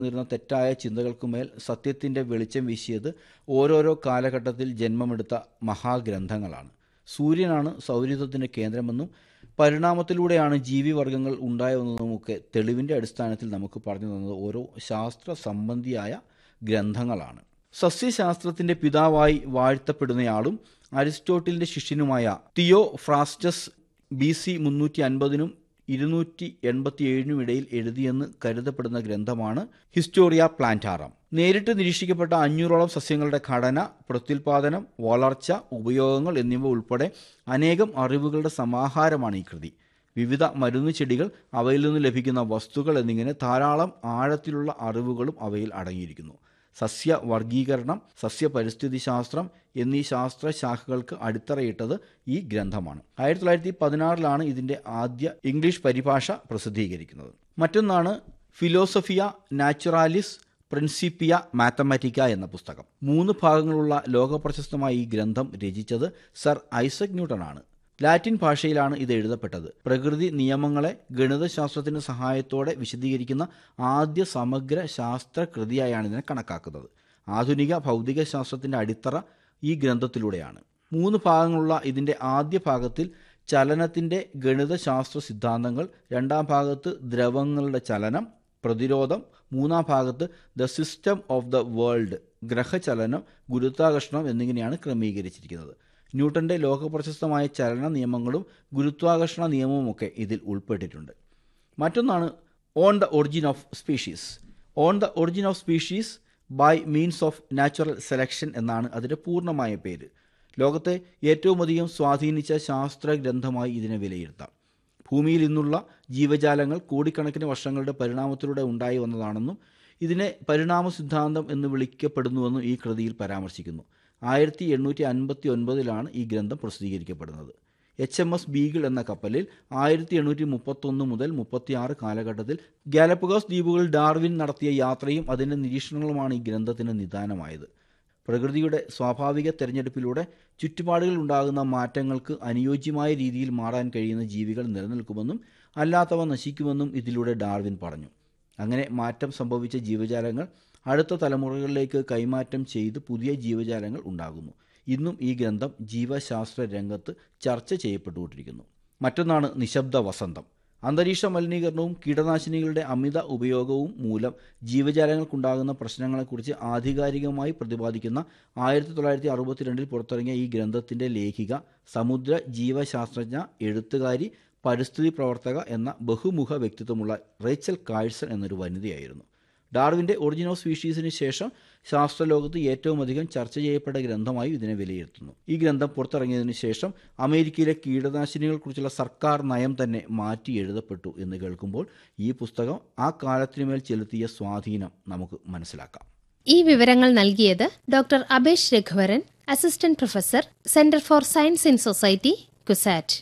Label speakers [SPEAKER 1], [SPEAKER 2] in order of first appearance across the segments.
[SPEAKER 1] നിന്നിരുന്ന തെറ്റായ ചിന്തകൾക്കുമേൽ സത്യത്തിൻ്റെ വെളിച്ചം വീശിയത് ഓരോരോ കാലഘട്ടത്തിൽ ജന്മമെടുത്ത മഹാഗ്രന്ഥങ്ങളാണ് സൂര്യനാണ് സൗരയുധത്തിൻ്റെ കേന്ദ്രമെന്നും പരിണാമത്തിലൂടെയാണ് ജീവിവർഗങ്ങൾ ഉണ്ടായതെന്നുമൊക്കെ തെളിവിൻ്റെ അടിസ്ഥാനത്തിൽ നമുക്ക് പറഞ്ഞു തന്നത് ഓരോ ശാസ്ത്ര സംബന്ധിയായ ഗ്രന്ഥങ്ങളാണ് സസ്യശാസ്ത്രത്തിൻ്റെ പിതാവായി വാഴ്ത്തപ്പെടുന്നയാളും അരിസ്റ്റോട്ടിലിൻ്റെ ശിഷ്യനുമായ തിയോ ഫ്രാസ്റ്റസ് ബി സി മുന്നൂറ്റി അൻപതിനും ഇരുന്നൂറ്റി എൺപത്തി ഏഴിനും ഇടയിൽ എഴുതിയെന്ന് കരുതപ്പെടുന്ന ഗ്രന്ഥമാണ് ഹിസ്റ്റോറിയ പ്ലാന്റാറം നേരിട്ട് നിരീക്ഷിക്കപ്പെട്ട അഞ്ഞൂറോളം സസ്യങ്ങളുടെ ഘടന പ്രത്യുൽപാദനം വളർച്ച ഉപയോഗങ്ങൾ എന്നിവ ഉൾപ്പെടെ അനേകം അറിവുകളുടെ സമാഹാരമാണ് ഈ കൃതി വിവിധ മരുന്ന് ചെടികൾ അവയിൽ നിന്ന് ലഭിക്കുന്ന വസ്തുക്കൾ എന്നിങ്ങനെ ധാരാളം ആഴത്തിലുള്ള അറിവുകളും അവയിൽ അടങ്ങിയിരിക്കുന്നു സസ്യ വർഗീകരണം സസ്യ പരിസ്ഥിതി ശാസ്ത്രം എന്നീ ശാസ്ത്ര ശാഖകൾക്ക് അടിത്തറയിട്ടത് ഈ ഗ്രന്ഥമാണ് ആയിരത്തി തൊള്ളായിരത്തി പതിനാറിലാണ് ഇതിൻ്റെ ആദ്യ ഇംഗ്ലീഷ് പരിഭാഷ പ്രസിദ്ധീകരിക്കുന്നത് മറ്റൊന്നാണ് ഫിലോസഫിയ നാച്ചുറാലിസ് പ്രിൻസിപ്പിയ മാത്തമാറ്റിക്ക എന്ന പുസ്തകം മൂന്ന് ഭാഗങ്ങളുള്ള ലോകപ്രശസ്തമായ ഈ ഗ്രന്ഥം രചിച്ചത് സർ ഐസക് ന്യൂട്ടൺ ആണ് ലാറ്റിൻ ഭാഷയിലാണ് ഇത് എഴുതപ്പെട്ടത് പ്രകൃതി നിയമങ്ങളെ ഗണിതശാസ്ത്രത്തിന്റെ സഹായത്തോടെ വിശദീകരിക്കുന്ന ആദ്യ സമഗ്ര ശാസ്ത്രകൃതിയായാണ് ഇതിനെ കണക്കാക്കുന്നത് ആധുനിക ഭൗതിക ശാസ്ത്രത്തിന്റെ അടിത്തറ ഈ ഗ്രന്ഥത്തിലൂടെയാണ് മൂന്ന് ഭാഗങ്ങളുള്ള ഇതിന്റെ ആദ്യ ഭാഗത്തിൽ ചലനത്തിന്റെ ഗണിതശാസ്ത്ര സിദ്ധാന്തങ്ങൾ രണ്ടാം ഭാഗത്ത് ദ്രവങ്ങളുടെ ചലനം പ്രതിരോധം മൂന്നാം ഭാഗത്ത് the system of the world ഗ്രഹചലനം ഗുരുത്വാകർഷണം എന്നിങ്ങനെയാണ് ക്രമീകരിച്ചിരിക്കുന്നത് ന്യൂട്ടന്റെ ലോകപ്രശസ്തമായ ചലന നിയമങ്ങളും ഗുരുത്വാകർഷണ നിയമവുമൊക്കെ ഇതിൽ ഉൾപ്പെട്ടിട്ടുണ്ട് മറ്റൊന്നാണ് on the origin of species on the origin of species by means of natural selection എന്നാണ് അതിൻ്റെ പൂർണ്ണമായ പേര് ലോകത്തെ ഏറ്റവും അധികം സ്വാധീനിച്ച ശാസ്ത്ര ഗ്രന്ഥമായി ഇതിനെ വിലയിരുത്താം ഭൂമിയിൽ ഇന്നുള്ള ജീവജാലങ്ങൾ കോടിക്കണക്കിന് വർഷങ്ങളുടെ പരിണാമത്തിലൂടെ ഉണ്ടായി വന്നതാണെന്നും ഇതിനെ പരിണാമ സിദ്ധാന്തം എന്ന് വിളിക്കപ്പെടുന്നുവെന്നും ഈ കൃതിയിൽ പരാമർശിക്കുന്നു ആയിരത്തി എണ്ണൂറ്റി അൻപത്തി ഒൻപതിലാണ് ഈ ഗ്രന്ഥം പ്രസിദ്ധീകരിക്കപ്പെടുന്നത് എച്ച് എം എസ് ബീഗിൾ എന്ന കപ്പലിൽ ആയിരത്തി എണ്ണൂറ്റി മുപ്പത്തൊന്ന് മുതൽ മുപ്പത്തിയാറ് കാലഘട്ടത്തിൽ ഗാലപ്പഗോസ് ദ്വീപുകളിൽ ഡാർവിൻ നടത്തിയ യാത്രയും അതിൻ്റെ നിരീക്ഷണങ്ങളുമാണ് ഈ ഗ്രന്ഥത്തിന് നിദാനമായത് പ്രകൃതിയുടെ സ്വാഭാവിക തെരഞ്ഞെടുപ്പിലൂടെ ചുറ്റുപാടുകളിൽ ഉണ്ടാകുന്ന മാറ്റങ്ങൾക്ക് അനുയോജ്യമായ രീതിയിൽ മാറാൻ കഴിയുന്ന ജീവികൾ നിലനിൽക്കുമെന്നും അല്ലാത്തവ നശിക്കുമെന്നും ഇതിലൂടെ ഡാർവിൻ പറഞ്ഞു അങ്ങനെ മാറ്റം സംഭവിച്ച ജീവജാലങ്ങൾ അടുത്ത തലമുറകളിലേക്ക് കൈമാറ്റം ചെയ്ത് പുതിയ ജീവജാലങ്ങൾ ഉണ്ടാകുന്നു ഇന്നും ഈ ഗ്രന്ഥം ജീവശാസ്ത്ര രംഗത്ത് ചർച്ച ചെയ്യപ്പെട്ടുകൊണ്ടിരിക്കുന്നു മറ്റൊന്നാണ് നിശബ്ദ വസന്തം അന്തരീക്ഷ മലിനീകരണവും കീടനാശിനികളുടെ അമിത ഉപയോഗവും മൂലം ജീവജാലങ്ങൾക്കുണ്ടാകുന്ന പ്രശ്നങ്ങളെക്കുറിച്ച് ആധികാരികമായി പ്രതിപാദിക്കുന്ന ആയിരത്തി തൊള്ളായിരത്തി അറുപത്തിരണ്ടിൽ പുറത്തിറങ്ങിയ ഈ ഗ്രന്ഥത്തിൻ്റെ ലേഖിക സമുദ്ര ജീവശാസ്ത്രജ്ഞ എഴുത്തുകാരി പരിസ്ഥിതി പ്രവർത്തക എന്ന ബഹുമുഖ വ്യക്തിത്വമുള്ള റേച്ചൽ കാഴ്സൺ എന്നൊരു വനിതയായിരുന്നു ഡാർവിൻ്റെ ഒറിജിൻ ഓഫ് സ്പീഷീസിന് ശേഷം ശാസ്ത്രലോകത്ത് ഏറ്റവും അധികം ചർച്ച ചെയ്യപ്പെട്ട ഗ്രന്ഥമായി ഇതിനെ വിലയിരുത്തുന്നു ഈ ഗ്രന്ഥം പുറത്തിറങ്ങിയതിനു ശേഷം അമേരിക്കയിലെ കീടനാശിനികളെക്കുറിച്ചുള്ള സർക്കാർ നയം തന്നെ മാറ്റി എഴുതപ്പെട്ടു എന്ന് കേൾക്കുമ്പോൾ ഈ പുസ്തകം ആ കാലത്തിനുമേൽ ചെലുത്തിയ സ്വാധീനം നമുക്ക് മനസ്സിലാക്കാം
[SPEAKER 2] ഈ വിവരങ്ങൾ നൽകിയത് doctor Abesh Raghuvaran assistant professor centre for science in society CUSAT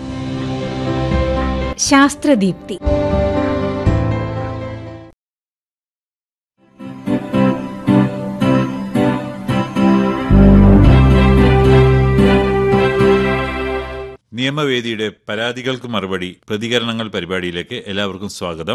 [SPEAKER 3] ശാസ്ത്രദീപ്തി
[SPEAKER 4] നിയമവേദിയുടെ പരാതികൾക്ക് മറുപടി പ്രതികരണങ്ങൾ പരിപാടിയിലേക്ക് എല്ലാവർക്കും സ്വാഗതം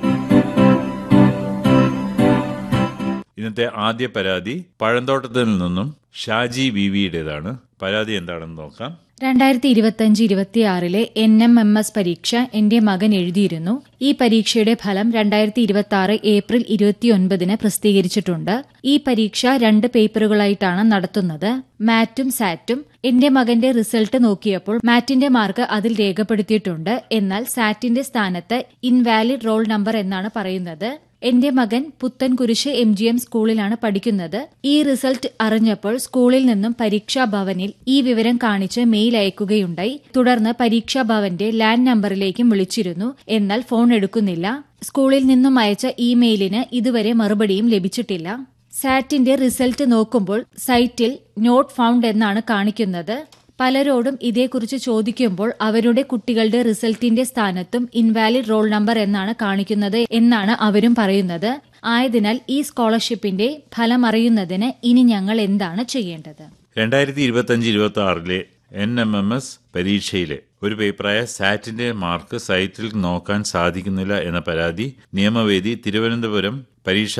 [SPEAKER 4] ഇന്നത്തെ ആദ്യ പരാതി പഴന്തോട്ടത്തിൽ നിന്നും ഷാജി വി വിയുടേതാണ് പരാതി എന്താണെന്ന് നോക്കാം
[SPEAKER 5] രണ്ടായിരത്തി ഇരുപത്തിയഞ്ച് ഇരുപത്തിയാറിലെ എൻ എം എം എസ് പരീക്ഷ എന്റെ മകൻ എഴുതിയിരുന്നു ഈ പരീക്ഷയുടെ ഫലം രണ്ടായിരത്തി ഇരുപത്തി ആറ് ഏപ്രിൽ ഇരുപത്തിയൊൻപതിന് പ്രസിദ്ധീകരിച്ചിട്ടുണ്ട് ഈ പരീക്ഷ രണ്ട് പേപ്പറുകളായിട്ടാണ് നടത്തുന്നത് മാറ്റും സാറ്റും എന്റെ മകന്റെ റിസൾട്ട് നോക്കിയപ്പോൾ മാറ്റിന്റെ മാർക്ക് അതിൽ രേഖപ്പെടുത്തിയിട്ടുണ്ട് എന്നാൽ സാറ്റിന്റെ സ്ഥാനത്ത് ഇൻവാലിഡ് റോൾ നമ്പർ എന്നാണ് പറയുന്നത് എന്റെ മകൻ പുത്തൻകുരിശ് എം ജി എം സ്കൂളിലാണ് പഠിക്കുന്നത് ഈ റിസൾട്ട് അറിഞ്ഞപ്പോൾ സ്കൂളിൽ നിന്നും പരീക്ഷാ ഭവനിൽ ഈ വിവരം കാണിച്ച് മെയിൽ അയക്കുകയുണ്ടായി തുടർന്ന് പരീക്ഷാ ഭവന്റെ ലാൻഡ് നമ്പറിലേക്കും വിളിച്ചിരുന്നു എന്നാൽ ഫോൺ എടുക്കുന്നില്ല സ്കൂളിൽ നിന്നും അയച്ച ഇമെയിലിന് ഇതുവരെ മറുപടിയും ലഭിച്ചിട്ടില്ല സാറ്റിന്റെ റിസൾട്ട് നോക്കുമ്പോൾ സൈറ്റിൽ നോട്ട് ഫൗണ്ട് എന്നാണ് കാണിക്കുന്നത് പലരോടും ഇതേക്കുറിച്ച് ചോദിക്കുമ്പോൾ അവരുടെ കുട്ടികളുടെ റിസൾട്ടിന്റെ സ്ഥാനത്തും ഇൻവാലിഡ് റോൾ നമ്പർ എന്നാണ് കാണിക്കുന്നത് എന്നാണ് അവരും പറയുന്നത് ആയതിനാൽ ഈ സ്കോളർഷിപ്പിന്റെ ഫലം അറിയുന്നതിന് ഇനി ഞങ്ങൾ എന്താണ് ചെയ്യേണ്ടത്
[SPEAKER 4] രണ്ടായിരത്തി ഇരുപത്തഞ്ച് ഇരുപത്തി ആറിലെ എൻ എം എം എസ് പരീക്ഷയിലെ ഒരു പേപ്പറായ സാറ്റിന്റെ മാർക്ക് സൈറ്റിൽ നോക്കാൻ സാധിക്കുന്നില്ല എന്ന പരാതി നിയമവേദി തിരുവനന്തപുരം പരീക്ഷ